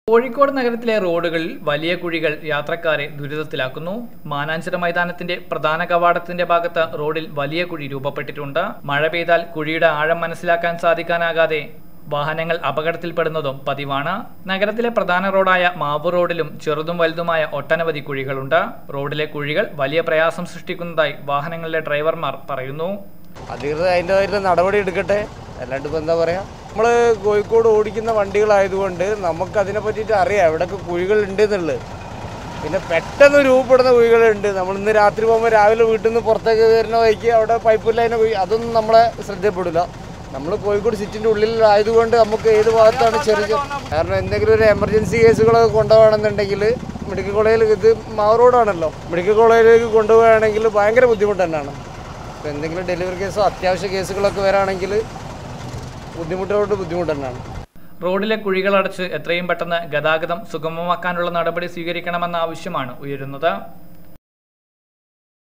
കോഴിക്കോട് നഗരത്തിലെ റോഡുകളിൽ വലിയ കുഴികൾ യാത്രക്കാരെ ദുരിതത്തിലാക്കുന്നു മാനാഞ്ചിറ മൈതാനത്തിന്റെ പ്രധാന കവാടത്തിന്റെ ഭാഗത്ത് റോഡിൽ വലിയ കുഴി രൂപപ്പെട്ടിട്ടുണ്ട് മഴ പെയ്താൽ കുഴിയുടെ ആഴം മനസ്സിലാക്കാൻ സാധിക്കാനാകാതെ വാഹനങ്ങൾ അപകടത്തിൽപ്പെടുന്നതും പതിവാണ് നഗരത്തിലെ പ്രധാന റോഡായ മാവൂർ റോഡിലും ചെറുതും വലുതുമായ ഒട്ടനവധി കുഴികളുണ്ട് റോഡിലെ കുഴികൾ വലിയ പ്രയാസം സൃഷ്ടിക്കുന്നതായി വാഹനങ്ങളിലെ ഡ്രൈവർമാർ പറയുന്നു അധികൃതർ അതിൻ്റെതായിട്ട് നടപടി എടുക്കട്ടെ അല്ലാണ്ട് ഇപ്പം എന്താ പറയുക നമ്മൾ കോഴിക്കോട് ഓടിക്കുന്ന വണ്ടികളായതുകൊണ്ട് നമുക്ക് അതിനെ പറ്റിയിട്ട് അറിയാം എവിടെയൊക്കെ കുഴികൾ ഉണ്ട് എന്നുള്ളത് പിന്നെ പെട്ടെന്ന് രൂപപ്പെടുന്ന കുഴികളുണ്ട് നമ്മൾ ഇന്ന് രാത്രി പോകുമ്പോൾ രാവിലെ വീട്ടിൽ നിന്ന് പുറത്തേക്ക് വരുന്ന വഴിക്ക് അവിടെ പൈപ്പ് ലൈന് കുഴി അതൊന്നും നമ്മളെ ശ്രദ്ധപ്പെടില്ല നമ്മൾ കോഴിക്കോട് സിറ്റിൻ്റെ ഉള്ളിലായതുകൊണ്ട് നമുക്ക് ഏത് ഭാഗത്താണ് ചെറിയ ചെറിയ- കാരണം എന്തെങ്കിലും ഒരു എമർജൻസി കേസുകളൊക്കെ കൊണ്ടുപോകണമെന്നുണ്ടെങ്കിൽ മെഡിക്കൽ കോളേജിൽ ഇത് മാവ് റോഡാണല്ലോ മെഡിക്കൽ കോളേജിലേക്ക് കൊണ്ടുപോവുകയാണെങ്കിൽ ഭയങ്കര ബുദ്ധിമുട്ട് തന്നെയാണ് ഇപ്പോൾ എന്തെങ്കിലും ഡെലിവറി കേസോ അത്യാവശ്യ കേസുകളൊക്കെ വരാണെങ്കിൽ ബുദ്ധിമുട്ടോട് ബുദ്ധിമുട്ട് തന്നെയാണ് റോഡിലെ കുഴികൾ അടച്ച് എത്രയും പെട്ടെന്ന് ഗതാഗതം സുഗമമാക്കാനുള്ള നടപടി സ്വീകരിക്കണമെന്ന ആവശ്യമാണ് ഉയരുന്നത്